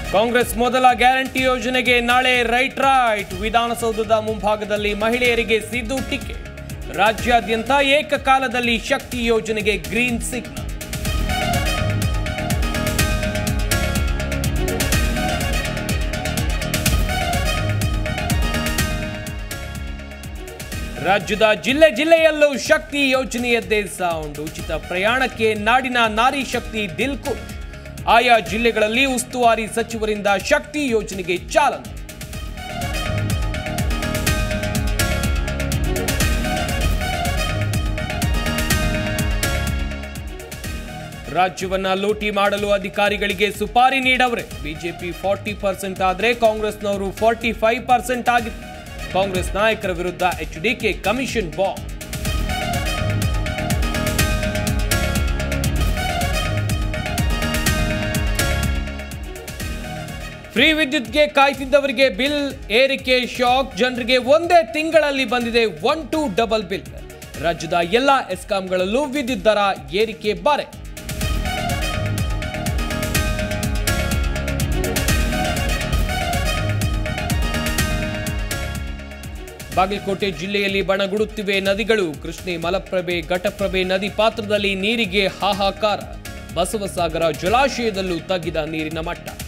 ಕಾಂಗ್ರೆಸ್ ಮೊದಲ ಗ್ಯಾರಂಟಿ ಯೋಜನೆಗೆ ನಾಳೆ ರೈಟ್ ರೈಟ್ ವಿಧಾನಸೌಧದ ಮುಂಭಾಗದಲ್ಲಿ ಮಹಿಳೆಯರಿಗೆ ಸಿದ್ದು ಟಿಕೆಟ್ ರಾಜ್ಯಾದ್ಯಂತ ಏಕಕಾಲದಲ್ಲಿ ಶಕ್ತಿ ಯೋಜನೆಗೆ ಗ್ರೀನ್ ಸಿಗ್ನಲ್ ರಾಜ್ಯದ ಜಿಲ್ಲೆ ಜಿಲ್ಲೆಯಲ್ಲೂ ಶಕ್ತಿ ಯೋಜನೆಯದ್ದೇ ಸೌಂಡ್ ಉಚಿತ ಪ್ರಯಾಣಕ್ಕೆ ನಾಡಿನ ನಾರಿ ಶಕ್ತಿ ದಿಲ್ ಖುಷ್ ಆಯಾ ಜಿಲ್ಲೆಗಳಲ್ಲಿ ಉಸ್ತುವಾರಿ ಸಚಿವರಿಂದ ಶಕ್ತಿ ಯೋಜನೆಗೆ ಚಾಲನೆ ರಾಜ್ಯವನ್ನ ಲೂಟಿ ಮಾಡಲು ಅಧಿಕಾರಿಗಳಿಗೆ ಸುಪಾರಿ ನೀಡವ್ರೆ ಬಿಜೆಪಿ ಫಾರ್ಟಿ ಪರ್ಸೆಂಟ್ ಆದ್ರೆ ಕಾಂಗ್ರೆಸ್ನವರು ಫಾರ್ಟಿ ಫೈವ್ ಪರ್ಸೆಂಟ್ ಆಗಿದೆ ಕಾಂಗ್ರೆಸ್ ನಾಯಕರ ವಿರುದ್ಧ ಎಚ್ಡಿಕೆ ಕಮಿಷನ್ ಬಾಂಬ್ ಫ್ರೀ ವಿದ್ಯುತ್ಗೆ ಕಾಯ್ತಿದ್ದವರಿಗೆ ಬಿಲ್ ಏರಿಕೆ ಶಾಕ್ ಜನರಿಗೆ ಒಂದೇ ತಿಂಗಳಲ್ಲಿ ಬಂದಿದೆ ಒನ್ ಟು ಡಬಲ್ ಬಿಲ್ ರಾಜ್ಯದ ಎಲ್ಲ ಎಸ್ಕಾಂಗಳಲ್ಲೂ ವಿದ್ಯುತ್ ದರ ಏರಿಕೆ ಬಾರೆ ಬಾಗಲಕೋಟೆ ಜಿಲ್ಲೆಯಲ್ಲಿ ಬಣಗುಡುತ್ತಿವೆ ನದಿಗಳು ಕೃಷ್ಣೆ ಮಲಪ್ರಭೆ ಘಟಪ್ರಭೆ ನದಿ ಪಾತ್ರದಲ್ಲಿ ನೀರಿಗೆ ಹಾಹಾಕಾರ ಬಸವಸಾಗರ ಜಲಾಶಯದಲ್ಲೂ ತಗ್ಗಿದ ನೀರಿನ ಮಟ್ಟ